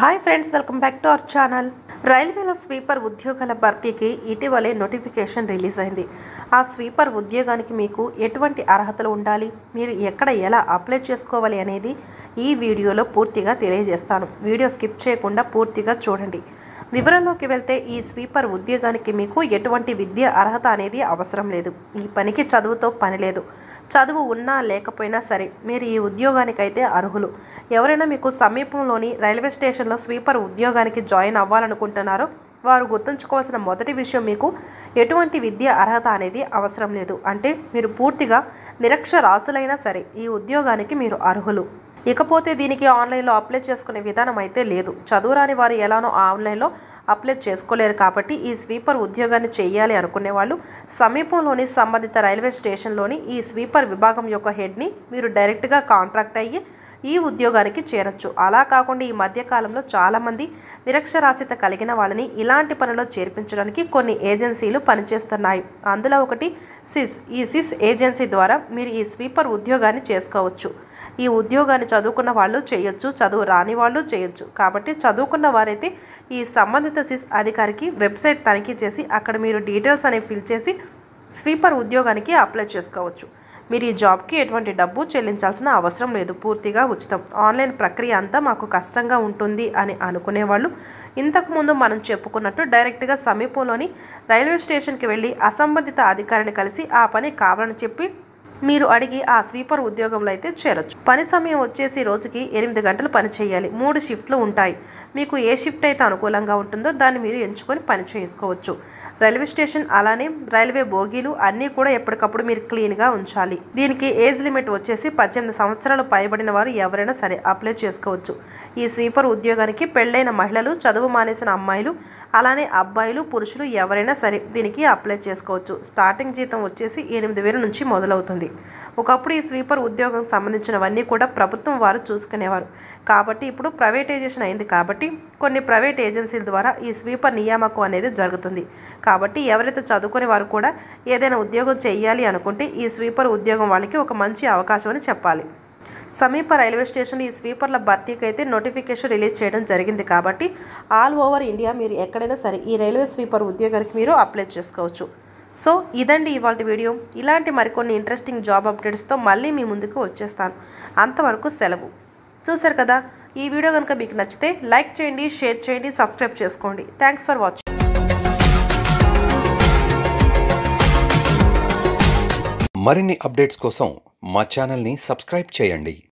hi friends welcome back to our channel రైల్వేలో sweeper ఉద్యోగాల భర్తీకి ఇటీవలే నోటిఫికేషన్ రిలీజ్ అయింది ఆ స్వీపర్ ఉద్యోగానికి మీకు ఎటువంటి అర్హతలు ఉండాలి మీరు ఎక్కడ ఎలా అప్లై చేసుకోవాలి అనేది ఈ వీడియోలో పూర్తిగా తెలియజేస్తాను వీడియో స్కిప్ చేయకుండా పూర్తిగా చూడండి వివరంలోకి వెళ్తే ఈ స్వీపర్ ఉద్యోగానికి మీకు ఎటువంటి విద్య అర్హత అనేది అవసరం లేదు ఈ పనికి చదువుతో పని లేదు చదువు ఉన్నా లేకపోయినా సరే మీరు ఈ ఉద్యోగానికైతే అర్హులు ఎవరైనా మీకు సమీపంలోని రైల్వే స్టేషన్లో స్వీపర్ ఉద్యోగానికి జాయిన్ అవ్వాలనుకుంటున్నారో వారు గుర్తుంచుకోవాల్సిన మొదటి విషయం మీకు ఎటువంటి విద్య అర్హత అనేది అవసరం లేదు అంటే మీరు పూర్తిగా నిరక్షరాస్యులైనా సరే ఈ ఉద్యోగానికి మీరు అర్హులు ఇకపోతే దీనికి ఆన్లైన్లో అప్లై చేసుకునే విధానం అయితే లేదు చదువురాని వారు ఎలానో ఆన్లైన్లో అప్లై చేసుకోలేరు కాబట్టి ఈ స్వీపర్ ఉద్యోగాన్ని చేయాలి అనుకునే వాళ్ళు సమీపంలోని సంబంధిత రైల్వే స్టేషన్లోని ఈ స్వీపర్ విభాగం యొక్క హెడ్ని మీరు డైరెక్ట్గా కాంట్రాక్ట్ అయ్యి ఈ ఉద్యోగానికి చేరొచ్చు అలా కాకుండా ఈ మధ్యకాలంలో చాలామంది నిరక్షరాస్యత కలిగిన వాళ్ళని ఇలాంటి పనిలో చేర్పించడానికి కొన్ని ఏజెన్సీలు పనిచేస్తున్నాయి అందులో ఒకటి సిస్ ఈ సిస్ ఏజెన్సీ ద్వారా మీరు ఈ స్వీపర్ ఉద్యోగాన్ని చేసుకోవచ్చు ఈ ఉద్యోగాన్ని చదువుకున్న వాళ్ళు చేయొచ్చు చదువు రాని వాళ్ళు చేయొచ్చు కాబట్టి చదువుకున్న వారైతే ఈ సంబంధిత సిస్ అధికారికి వెబ్సైట్ తనిఖీ చేసి అక్కడ మీరు డీటెయిల్స్ అనేవి ఫిల్ చేసి స్వీపర్ ఉద్యోగానికి అప్లై చేసుకోవచ్చు మీరు ఈ జాబ్కి ఎటువంటి డబ్బు చెల్లించాల్సిన అవసరం లేదు పూర్తిగా ఉచితం ఆన్లైన్ ప్రక్రియ అంతా మాకు కష్టంగా ఉంటుంది అని అనుకునేవాళ్ళు ఇంతకుముందు మనం చెప్పుకున్నట్టు డైరెక్ట్గా సమీపంలోని రైల్వే స్టేషన్కి వెళ్ళి అసంబంధిత అధికారిని కలిసి ఆ పని కావాలని చెప్పి మీరు అడిగి ఆ స్వీపర్ ఉద్యోగంలో అయితే చేరొచ్చు పని సమయం వచ్చేసి రోజుకి ఎనిమిది గంటలు పని చేయాలి మూడు షిఫ్ట్లు ఉంటాయి మీకు ఏ షిఫ్ట్ అయితే అనుకూలంగా ఉంటుందో దాన్ని మీరు ఎంచుకొని పని చేసుకోవచ్చు రైల్వే స్టేషన్ అలానే రైల్వే బోగీలు అన్నీ కూడా ఎప్పటికప్పుడు మీరు క్లీన్గా ఉంచాలి దీనికి ఏజ్ లిమిట్ వచ్చేసి పద్దెనిమిది సంవత్సరాలు పైబడిన వారు ఎవరైనా సరే అప్లై చేసుకోవచ్చు ఈ స్వీపర్ ఉద్యోగానికి పెళ్ళైన మహిళలు చదువు మానేసిన అమ్మాయిలు అలానే అబ్బాయిలు పురుషులు ఎవరైనా సరే దీనికి అప్లై చేసుకోవచ్చు స్టార్టింగ్ జీతం వచ్చేసి ఎనిమిది వేల నుంచి మొదలవుతుంది ఒకప్పుడు ఈ స్వీపర్ ఉద్యోగం సంబంధించినవన్నీ కూడా ప్రభుత్వం వారు చూసుకునేవారు కాబట్టి ఇప్పుడు ప్రైవేటైజేషన్ అయింది కాబట్టి కొన్ని ప్రైవేట్ ఏజెన్సీల ద్వారా ఈ స్వీపర్ నియామకం అనేది జరుగుతుంది కాబట్టి ఎవరైతే చదువుకునే వారు కూడా ఏదైనా ఉద్యోగం చేయాలి అనుకుంటే ఈ స్వీపర్ ఉద్యోగం వాళ్ళకి ఒక మంచి అవకాశం అని చెప్పాలి సమీప రైల్వే స్టేషన్ ఈ స్వీపర్ల భర్తీకి అయితే నోటిఫికేషన్ రిలీజ్ చేయడం జరిగింది కాబట్టి ఆల్ ఓవర్ ఇండియా మీరు ఎక్కడైనా సరే ఈ రైల్వే స్వీపర్ ఉద్యోగానికి మీరు అప్లై చేసుకోవచ్చు సో ఇదండి ఇవాళ వీడియో ఇలాంటి మరికొన్ని ఇంట్రెస్టింగ్ జాబ్ అప్డేట్స్తో మళ్ళీ మీ ముందుకు వచ్చేస్తాను అంతవరకు సెలవు చూశారు కదా ఈ వీడియో కనుక మీకు నచ్చితే లైక్ చేయండి షేర్ చేయండి సబ్స్క్రైబ్ చేసుకోండి థ్యాంక్స్ ఫర్ వాచింగ్ మరిన్ని అప్డేట్స్ కోసం మా ఛానల్ని సబ్స్క్రైబ్ చేయండి